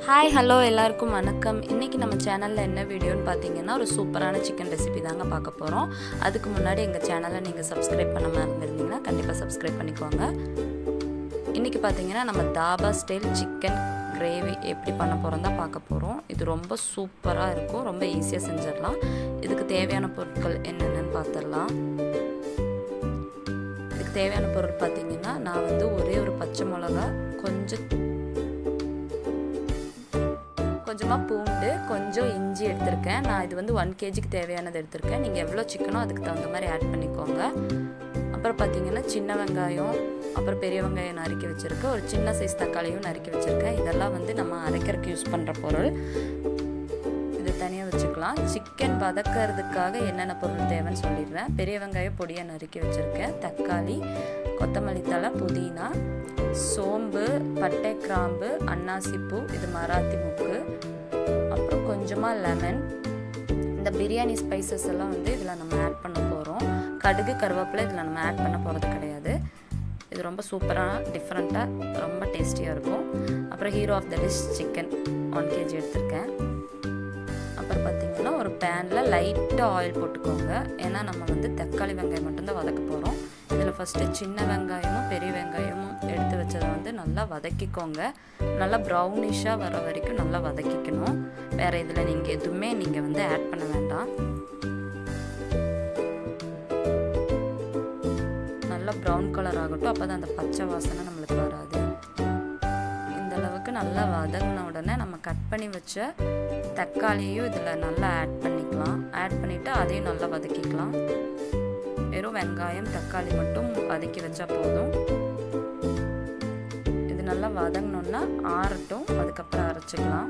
hi hello எல்லாருக்கும் வணக்கம் இன்றைக்கி நம்ம சேனலில் என்ன வீடியோன்னு பார்த்தீங்கன்னா ஒரு சூப்பரான சிக்கன் ரெசிபி தாங்க பார்க்க போகிறோம் அதுக்கு முன்னாடி எங்கள் சேனலை நீங்கள் சப்ஸ்கிரைப் பண்ணாமல் இருந்திருந்தீங்கன்னா கண்டிப்பாக சப்ஸ்கிரைப் பண்ணிக்கோங்க இன்றைக்கி பார்த்தீங்கன்னா நம்ம தாபா ஸ்டைல் சிக்கன் கிரேவி எப்படி பண்ண போகிறோம் தான் பார்க்க போகிறோம் இது ரொம்ப சூப்பராக இருக்கும் ரொம்ப ஈஸியாக செஞ்சிடலாம் இதுக்கு தேவையான பொருட்கள் என்னென்னு பார்த்துடலாம் இதுக்கு தேவையான பொருள் பார்த்தீங்கன்னா நான் வந்து ஒரே ஒரு பச்சை மிளகா கொஞ்சம் கொஞ்சமாக பூண்டு கொஞ்சம் இஞ்சி எடுத்திருக்கேன் நான் இது வந்து ஒன் கேஜிக்கு தேவையானது எடுத்திருக்கேன் நீங்கள் எவ்வளோ சிக்கனோ அதுக்கு தகுந்த மாதிரி ஆட் பண்ணிக்கோங்க அப்புறம் பார்த்தீங்கன்னா சின்ன வெங்காயம் அப்புறம் பெரிய வெங்காயம் நறுக்கி வச்சுருக்கேன் ஒரு சின்ன சைஸ் தக்காளியும் நறுக்கி வச்சுருக்கேன் இதெல்லாம் வந்து நம்ம அரைக்கிறதுக்கு யூஸ் பண்ணுற பொருள் இது தனியாக வச்சுக்கலாம் சிக்கன் வதக்கிறதுக்காக என்னென்ன பொருள் தேவைன்னு சொல்லிடுறேன் பெரிய வெங்காயம் பொடியை நறுக்கி வச்சுருக்கேன் தக்காளி கொத்தமல்லி தலை புதினா சோம்பு பட்டை கிராம்பு அன்னாசிப்பூ இது மராத்தி முக்கு அப்புறம் கொஞ்சமாக லெமன் இந்த பிரியாணி ஸ்பைசஸ் எல்லாம் வந்து இதில் நம்ம ஆட் பண்ண போகிறோம் கடுகு கருவேப்பிலை இதில் நம்ம ஆட் பண்ண போகிறது கிடையாது இது ரொம்ப சூப்பராக டிஃப்ரெண்ட்டாக ரொம்ப டேஸ்டியாக இருக்கும் அப்புறம் hero of the dish chicken one KG எடுத்திருக்கேன் அப்புறம் பார்த்திங்கன்னா ஒரு பேனில் லைட்டாக ஆயில் போட்டுக்கோங்க ஏன்னா நம்ம வந்து தக்காளி வெங்காயம் மட்டும்தான் வதக்க போகிறோம் இதில் ஃபஸ்ட்டு சின்ன வெங்காயமும் பெரிய வெங்காயமும் எடுத்து வச்சதை வந்து நல்லா வதக்கிக்கோங்க நல்லா ப்ரௌனிஷாக வர வரைக்கும் நல்லா வதக்கிக்கணும் வேறு இதில் நீங்கள் எதுவுமே நீங்கள் வந்து ஆட் பண்ண வேண்டாம் நல்லா ப்ரௌன் கலர் ஆகட்டும் அப்போ தான் அந்த பச்சை வாசனை நம்மளுக்கு வராது இந்த அளவுக்கு நல்லா வதங்கின உடனே நம்ம கட் பண்ணி வச்ச தக்காளியும் இதில் நல்லா ஆட் பண்ணிக்கலாம் ஆட் பண்ணிவிட்டு அதையும் நல்லா வதக்கிக்கலாம் வெறும் வெங்காயம் தக்காளி மட்டும் வதக்கி வச்சா போதும் இது நல்லா வதங்கினோன்னா ஆறட்டும் அதுக்கப்புறம் அரைச்சிக்கலாம்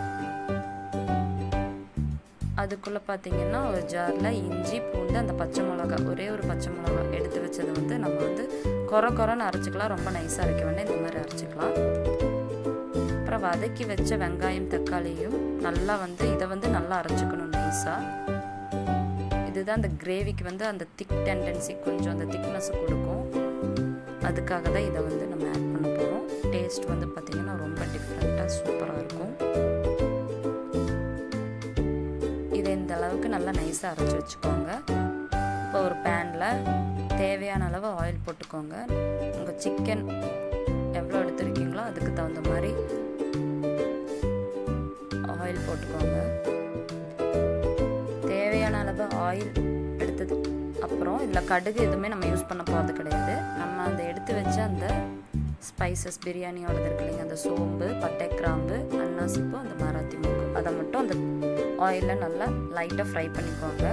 அதுக்குள்ளே பார்த்தீங்கன்னா ஒரு ஜாரில் இஞ்சி பூண்டு அந்த பச்சை மிளகா ஒரே ஒரு பச்சை மிளகா எடுத்து வச்சதை வந்து நம்ம வந்து குறை குறைன்னு அரைச்சிக்கலாம் ரொம்ப நைஸாக அரைக்க வேண்டாம் இந்த மாதிரி அரைச்சிக்கலாம் அப்புறம் வதக்கி வச்ச வெங்காயம் தக்காளியும் நல்லா வந்து இதை வந்து நல்லா அரைச்சிக்கணும் நைஸாக இதுதான் அந்த கிரேவிக்கு வந்து அந்த திக் டெண்டன்சி கொஞ்சம் அந்த திக்னஸ் கொடுக்கும் அதுக்காக தான் இதை வந்து நம்ம ஆட் பண்ண போகிறோம் டேஸ்ட் வந்து பார்த்திங்கன்னா ரொம்ப டிஃப்ரெண்ட்டாக சூப்பராக இருக்கும் இதை இந்த அளவுக்கு நல்லா நைஸாக அரைச்சி வச்சுக்கோங்க இப்போ ஒரு பேனில் தேவையான அளவு ஆயில் போட்டுக்கோங்க உங்கள் சிக்கன் எவ்வளோ எடுத்துருக்கீங்களோ அதுக்கு தகுந்த மாதிரி ஆயில் போட்டுக்கோங்க தேவையான அளவு ஆயில் எடுத்தது அப்புறம் இதில் கடுகு எதுவுமே நம்ம யூஸ் பண்ண போகிறது கிடையாது நம்ம அந்த எடுத்து வச்ச அந்த ஸ்பைசஸ் பிரியாணியோடது இருக்கு இல்லைங்க அந்த சோம்பு பட்டை கிராம்பு அன்னாசிப்பு அந்த மராத்தி மூக்கு அதை மட்டும் அந்த ஆயிலில் நல்லா லைட்டாக ஃப்ரை பண்ணிக்கோங்க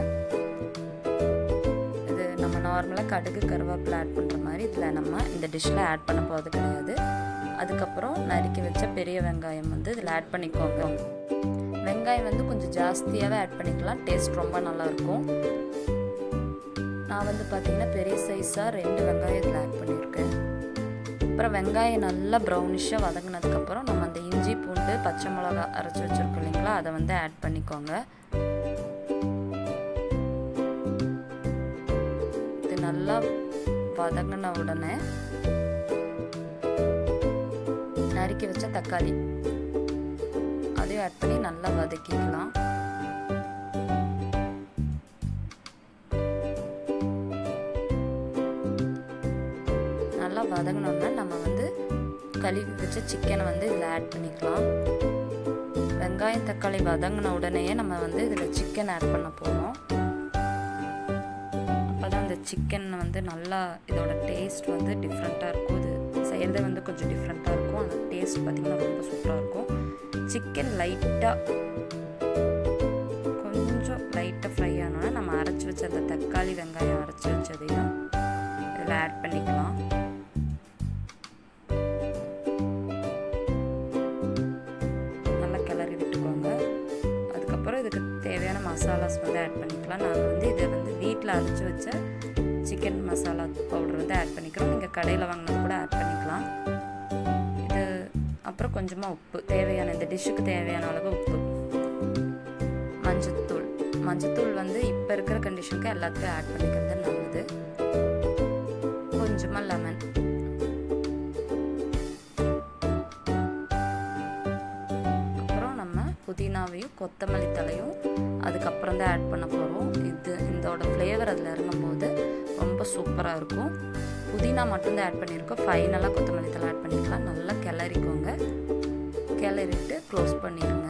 இது நம்ம நார்மலாக கடுகு கருவேப்பிலை ஆட் பண்ணுற மாதிரி இதில் நம்ம இந்த டிஷ்ஷில் ஆட் பண்ண போகிறது கிடையாது அதுக்கப்புறம் நறுக்கி வச்ச பெரிய வெங்காயம் வந்து இதில் ஆட் பண்ணிக்கோங்க வெங்காயம் வந்து கொஞ்சம் ஜாஸ்தியாகவே ஆட் பண்ணிக்கலாம் டேஸ்ட் ரொம்ப நல்லாயிருக்கும் நான் வந்து பார்த்திங்கன்னா பெரிய சைஸாக ரெண்டு வெங்காயம் இதில் ஆட் பண்ணியிருக்கேன் அப்புறம் வெங்காயம் நல்லா ப்ரௌனிஷாக வதங்கினதுக்கப்புறம் நம்ம அந்த இஞ்சி பூண்டு பச்சை மிளகா அரைச்சி வச்சுருக்கோம் இல்லைங்களா அதை வந்து ஆட் பண்ணிக்கோங்க இது நல்லா வதங்கின உடனே நறுக்கி வச்ச தக்காளி அதையும் ஆட் பண்ணி நல்லா வதக்கிக்கலாம் நல்லா வதங்கினோன்னா நம்ம வந்து கழுவி வச்ச சிக்கனை வந்து இதில் ஆட் பண்ணிக்கலாம் வெங்காயம் தக்காளி வதங்கின உடனேயே நம்ம வந்து இதில் சிக்கன் ஆட் பண்ண போகிறோம் அப்போ தான் இந்த சிக்கன் வந்து நல்லா இதோட டேஸ்ட் வந்து டிஃப்ரெண்ட்டாக இருக்கும் இது செய்கிறது வந்து கொஞ்சம் டிஃப்ரெண்ட்டாக இருக்கும் அந்த டேஸ்ட் பார்த்திங்கன்னா ரொம்ப சூப்பராக இருக்கும் சிக்கன் லைட்டாக கொஞ்சம் லைட்டாக ஃப்ரை ஆனோன்னா நம்ம அரைச்சி வச்ச அந்த தக்காளி வெங்காயம் அரைச்சி வச்சதையும் இதில் ஆட் பண்ணிக்கலாம் நல்லா கிளறி விட்டுக்கோங்க அதுக்கப்புறம் இதுக்கு தேவையான மசாலாஸ் வந்து ஆட் பண்ணிக்கலாம் நாங்கள் வந்து இதை வந்து வீட்டில் அரைச்சி வச்ச சிக்கன் மசாலா பவுடர் வந்து ஆட் பண்ணிக்கிறோம் நீங்கள் கடையில் வாங்கினது கூட ஆட் பண்ணிக்கலாம் இது அப்புறம் கொஞ்சமாக உப்பு தேவையான இந்த டிஷ்ஷுக்கு தேவையான அளவு உப்பு மஞ்சத்தூள் மஞ்சத்தூள் வந்து இப்போ இருக்கிற கண்டிஷனுக்கு எல்லாத்தையும் ஆட் பண்ணிக்கிறது நல்லது கொஞ்சமாக லெமன் புதினாவையும் கொத்தமல்லி தலையும் அதுக்கப்புறம் தான் ஆட் பண்ண போகிறோம் இது இதோட ஃப்ளேவர் அதில் இறங்கும்போது ரொம்ப சூப்பராக இருக்கும் புதினா மட்டும்தான் ஆட் பண்ணியிருக்கோம் ஃபைனலாக கொத்தமல்லி தலை ஆட் பண்ணிக்கலாம் நல்லா கிளறிக்கோங்க கிளறிட்டு க்ளோஸ் பண்ணிடுங்க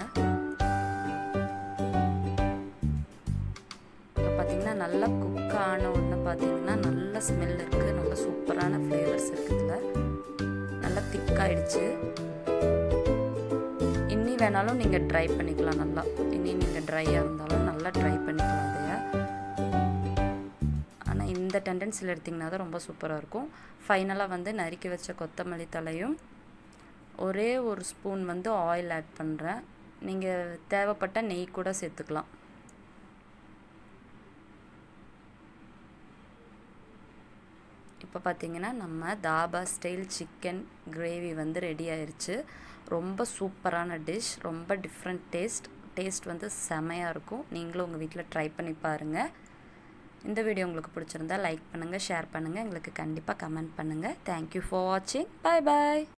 இப்போ பார்த்தீங்கன்னா நல்லா குக் ஆன உடனே பார்த்தீங்கன்னா நல்ல ஸ்மெல் இருக்குது நல்ல சூப்பரான ஃப்ளேவர்ஸ் இருக்குது இதில் நல்லா திக்காயிடுச்சு இன்னி வேணாலும் நீங்கள் ட்ரை பண்ணிக்கலாம் நல்லா இனி நீங்கள் ட்ரையாக இருந்தாலும் நல்லா ட்ரை பண்ணிக்கலாம் அதைய ஆனால் இந்த டெண்டன்சியில் எடுத்திங்கன்னா தான் ரொம்ப சூப்பராக இருக்கும் ஃபைனலாக வந்து நறுக்கி வச்ச கொத்தமல்லி தலையும் ஒரே ஒரு ஸ்பூன் வந்து ஆயில் ஆட் பண்ணுறேன் நீங்கள் தேவைப்பட்ட நெய் கூட சேர்த்துக்கலாம் இப்போ பார்த்தீங்கன்னா நம்ம தாபா ஸ்டைல் சிக்கன் கிரேவி வந்து ரெடி ஆயிடுச்சு ரொம்ப சூப்பரான டிஷ் ரொம்ப டிஃப்ரெண்ட் டேஸ்ட் டேஸ்ட் வந்து செமையாக இருக்கும் நீங்களும் உங்கள் வீட்டில் ட்ரை பண்ணி பாருங்கள் இந்த வீடியோ உங்களுக்கு பிடிச்சிருந்தா லைக் பண்ணுங்கள் ஷேர் பண்ணுங்கள் எங்களுக்கு கண்டிப்பாக கமெண்ட் பண்ணுங்கள் தேங்க்யூ ஃபார் வாட்சிங் பாய் பாய்